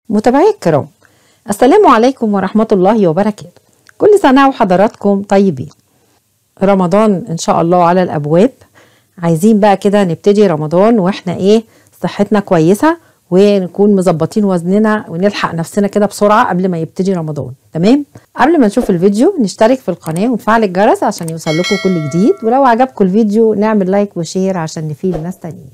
متابعي الكرام السلام عليكم ورحمة الله وبركاته كل سنة وحضراتكم طيبين رمضان إن شاء الله على الأبواب عايزين بقى كده نبتدي رمضان وإحنا إيه صحتنا كويسة ونكون مظبطين وزننا ونلحق نفسنا كده بسرعة قبل ما يبتدي رمضان تمام قبل ما نشوف الفيديو نشترك في القناة ونفعل الجرس عشان يوصل لكم كل جديد ولو عجبكم الفيديو نعمل لايك وشير عشان نفيد ناس تانيين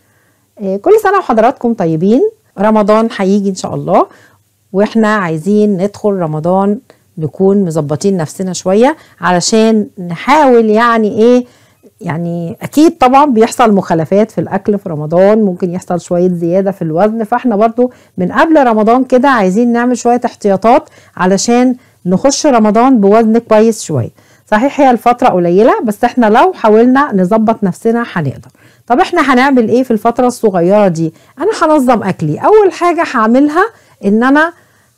إيه، كل سنة وحضراتكم طيبين رمضان هيجي ان شاء الله واحنا عايزين ندخل رمضان نكون مظبطين نفسنا شوية علشان نحاول يعني ايه يعني اكيد طبعا بيحصل مخالفات في الاكل في رمضان ممكن يحصل شوية زيادة في الوزن فاحنا برضو من قبل رمضان كده عايزين نعمل شوية احتياطات علشان نخش رمضان بوزن كويس شوية صحيح هي الفترة قليلة بس احنا لو حاولنا نظبط نفسنا هنقدر طب احنا هنعمل ايه في الفترة الصغيرة دي انا هنظم اكلي اول حاجة هعملها ان انا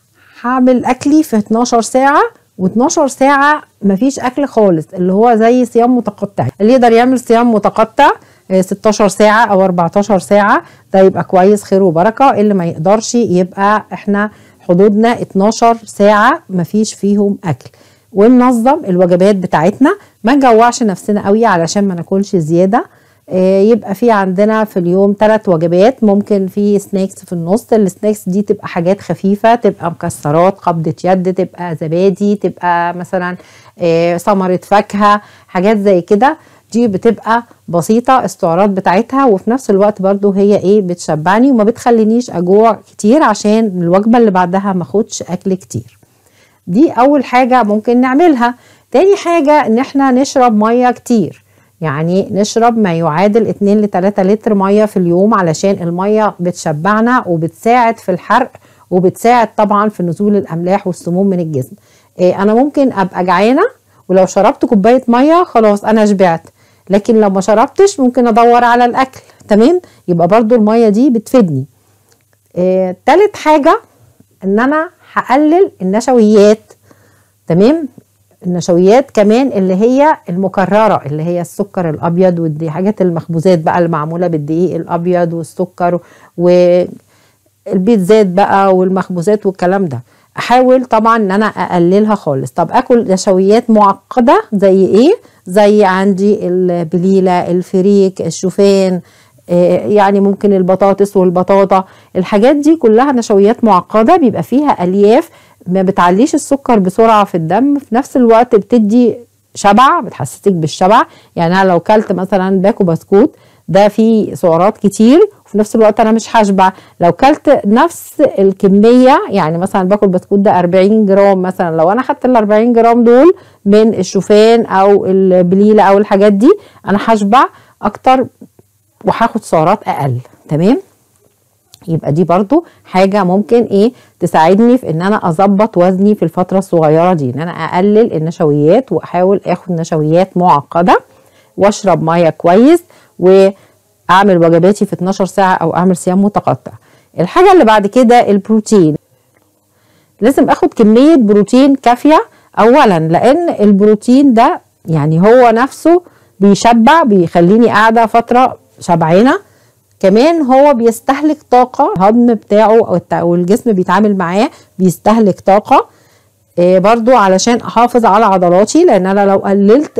هعمل اكلي في 12 ساعة و12 ساعة مفيش اكل خالص اللي هو زي صيام متقطع اللي يقدر يعمل صيام متقطع اه 16 ساعة او 14 ساعة ده يبقى كويس خير وبركة اللي ما يقدرش يبقى احنا حدودنا 12 ساعة مفيش فيهم اكل وننظم الوجبات بتاعتنا ما نجوعش نفسنا قوي علشان ما ناكلش زياده يبقى في عندنا في اليوم ثلاث وجبات ممكن في سناكس في النص السناكس دي تبقى حاجات خفيفة تبقى مكسرات قبضة يد تبقى زبادي تبقى مثلا ثمرة فاكهة حاجات زي كده دي بتبقى بسيطة السعرات بتاعتها وفي نفس الوقت برضو هي ايه بتشبعني وما بتخلينيش اجوع كتير عشان الوجبة اللي بعدها ما اخدش اكل كتير دي اول حاجة ممكن نعملها تاني حاجة ان احنا نشرب مية كتير يعني نشرب ما يعادل 2 ل 3 لتر ميه في اليوم علشان الميه بتشبعنا وبتساعد في الحرق وبتساعد طبعا في نزول الاملاح والسموم من الجسم إيه انا ممكن ابقى جعانه ولو شربت كوبايه ميه خلاص انا شبعت لكن لو ما شربتش ممكن ادور على الاكل تمام يبقى برضو الميه دي بتفيدني إيه تالت حاجه ان انا هقلل النشويات تمام النشويات كمان اللي هي المكرره اللي هي السكر الابيض ودي حاجات المخبوزات بقى اللي معموله بالدقيق الابيض والسكر والبيتزات بقى والمخبوزات والكلام ده احاول طبعا ان انا اقللها خالص طب اكل نشويات معقده زي ايه زي عندي البليله الفريك الشوفان يعني ممكن البطاطس والبطاطا الحاجات دي كلها نشويات معقده بيبقى فيها الياف ما بتعليش السكر بسرعه في الدم في نفس الوقت بتدي شبع بتحسسك بالشبع يعني انا لو كلت مثلا باكو بسكوت ده فيه سعرات كتير وفي نفس الوقت انا مش هشبع لو كلت نفس الكميه يعني مثلا باكل بسكوت ده 40 جرام مثلا لو انا خدت ال 40 جرام دول من الشوفان او البليله او الحاجات دي انا هشبع اكتر وهاخد سعرات اقل تمام يبقى دي برضو حاجة ممكن ايه تساعدني في ان انا اظبط وزني في الفترة الصغيرة دي ان انا اقلل النشويات واحاول اخد نشويات معقدة واشرب مية كويس واعمل وجباتي في 12 ساعة او اعمل صيام متقطع الحاجة اللي بعد كده البروتين لازم اخد كمية بروتين كافية اولا لان البروتين ده يعني هو نفسه بيشبع بيخليني قاعدة فترة شبعانة كمان هو بيستهلك طاقة الهضم بتاعه أو الجسم بيتعامل معاه بيستهلك طاقة إيه برضو علشان أحافظ على عضلاتي لأن أنا لو قللت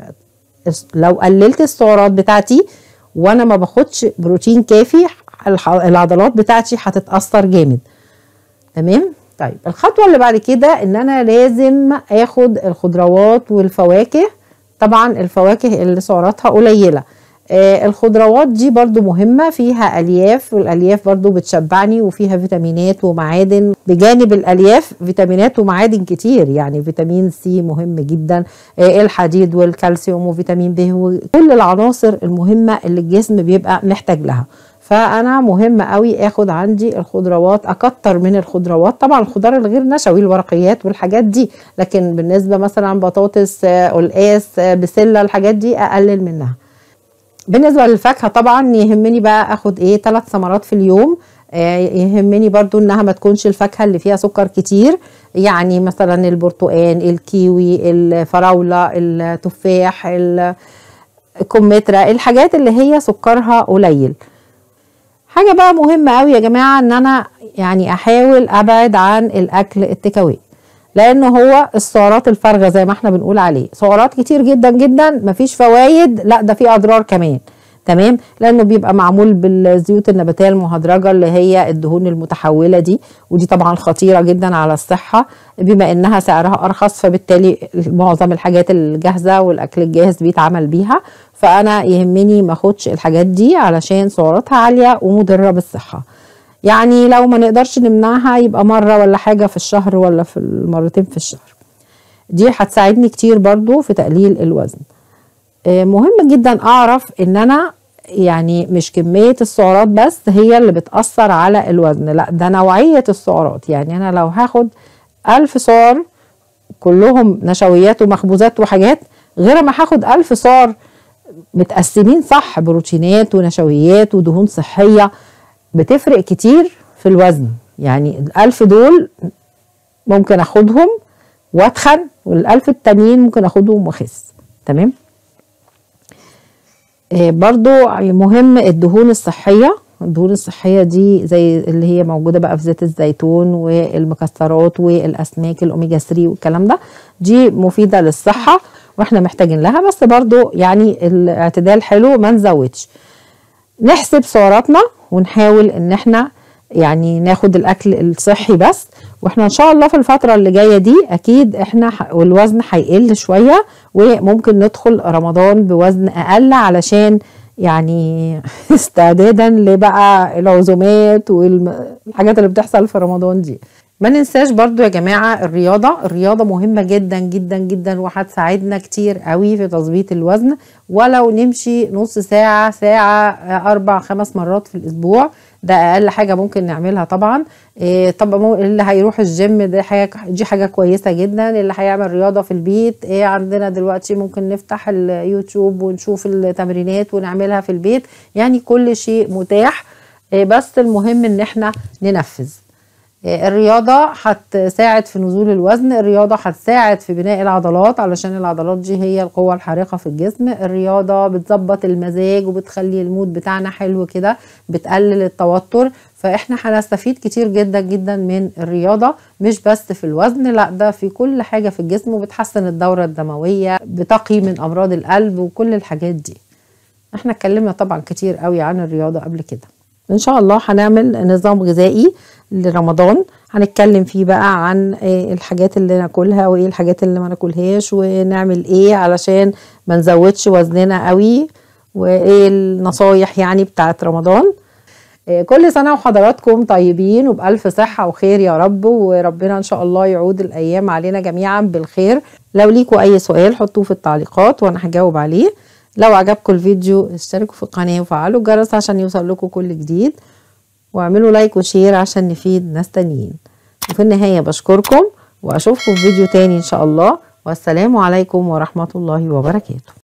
لو قللت السعرات بتاعتي وأنا ما باخدش بروتين كافي العضلات بتاعتي هتتأثر جامد تمام طيب الخطوة اللي بعد كده إن أنا لازم آخد الخضروات والفواكه طبعا الفواكه اللي سعراتها قليله آه الخضروات دي برضو مهمة فيها ألياف والألياف برضو بتشبعني وفيها فيتامينات ومعادن بجانب الألياف فيتامينات ومعادن كتير يعني فيتامين سي مهم جدا آه الحديد والكالسيوم وفيتامين ب وكل العناصر المهمة اللي الجسم بيبقى محتاج لها فانا مهم قوي اخد عندي الخضروات اكتر من الخضروات طبعا الخضار الغير نشوي الورقيات والحاجات دي لكن بالنسبه مثلا بطاطس قلقاس بسله الحاجات دي اقلل منها بالنسبه للفاكهه طبعا يهمني بقى اخد ايه ثلاث ثمرات في اليوم آه يهمني برضو انها ما تكونش الفاكهه اللي فيها سكر كتير يعني مثلا البرتقان الكيوي الفراوله التفاح الكمثرى الحاجات اللي هي سكرها قليل حاجه بقى مهمه قوي يا جماعه ان انا يعني احاول ابعد عن الاكل التكاوي لان هو السعرات الفارغه زي ما احنا بنقول عليه سعرات كتير جدا جدا مفيش فوائد لا ده في اضرار كمان تمام لانه بيبقى معمول بالزيوت النباتيه المهدرجه اللي هي الدهون المتحوله دي ودي طبعا خطيره جدا على الصحه بما انها سعرها ارخص فبالتالي معظم الحاجات الجاهزه والاكل الجاهز بيتعمل بيها فانا يهمني ما اخدش الحاجات دي علشان سعراتها عاليه ومضره بالصحه يعني لو ما نقدرش نمنعها يبقى مره ولا حاجه في الشهر ولا في المرتين في الشهر دي هتساعدني كتير برضو في تقليل الوزن مهم جدا اعرف ان انا يعني مش كمية السعرات بس هي اللي بتأثر على الوزن لا ده نوعية السعرات يعني أنا لو هاخد ألف سعر كلهم نشويات ومخبوزات وحاجات غير ما هاخد ألف سعر متقسمين صح بروتينات ونشويات ودهون صحية بتفرق كتير في الوزن يعني الألف دول ممكن أخدهم وأتخن والألف التانيين ممكن أخدهم وأخس تمام برضو مهم الدهون الصحية الدهون الصحية دي زي اللي هي موجودة بقى في زيت الزيتون والمكسرات والأسماك الأوميجا 3 والكلام ده دي مفيدة للصحة واحنا محتاجين لها بس برضو يعني الاعتدال حلو ما نزودش نحسب سعراتنا ونحاول ان احنا يعني ناخد الاكل الصحي بس واحنا ان شاء الله في الفتره اللي جايه دي اكيد احنا والوزن هيقل شويه وممكن ندخل رمضان بوزن اقل علشان يعني استعدادا لبقى العزومات والحاجات اللي بتحصل في رمضان دي ما ننساش برضو يا جماعة الرياضة الرياضة مهمة جدا جدا جدا وهتساعدنا كتير قوي في تظبيط الوزن ولو نمشي نص ساعة ساعة أربع خمس مرات في الأسبوع ده أقل حاجة ممكن نعملها طبعا إيه طبعا اللي هيروح الجيم ده حاجة دي حاجة كويسة جدا اللي هيعمل رياضة في البيت إيه عندنا دلوقتي ممكن نفتح اليوتيوب ونشوف التمرينات ونعملها في البيت يعني كل شيء متاح إيه بس المهم ان احنا ننفذ الرياضة هتساعد في نزول الوزن الرياضة هتساعد في بناء العضلات علشان العضلات دي هي القوة الحارقة في الجسم الرياضة بتظبط المزاج وبتخلي المود بتاعنا حلو كده بتقلل التوتر فاحنا هنستفيد كتير جدا جدا من الرياضة مش بس في الوزن لا ده في كل حاجة في الجسم وبتحسن الدورة الدموية بتقي من أمراض القلب وكل الحاجات دي احنا اتكلمنا طبعا كتير قوي عن الرياضة قبل كده ان شاء الله هنعمل نظام غذائي لرمضان هنتكلم فيه بقى عن الحاجات اللي ناكلها وايه الحاجات اللي ما ناكلهاش ونعمل ايه علشان ما نزودش وزننا قوي وايه النصايح يعني بتاعت رمضان كل سنة وحضراتكم طيبين وبألف صحة وخير يا رب وربنا إن شاء الله يعود الأيام علينا جميعا بالخير لو ليكوا أي سؤال حطوه في التعليقات وأنا هجاوب عليه لو عجبكم الفيديو اشتركوا في القناة وفعلوا الجرس عشان يوصل لكم كل جديد واعملوا لايك وشير عشان نفيد ناس تانيين وفي النهاية بشكركم واشوفكم في فيديو تاني ان شاء الله والسلام عليكم ورحمة الله وبركاته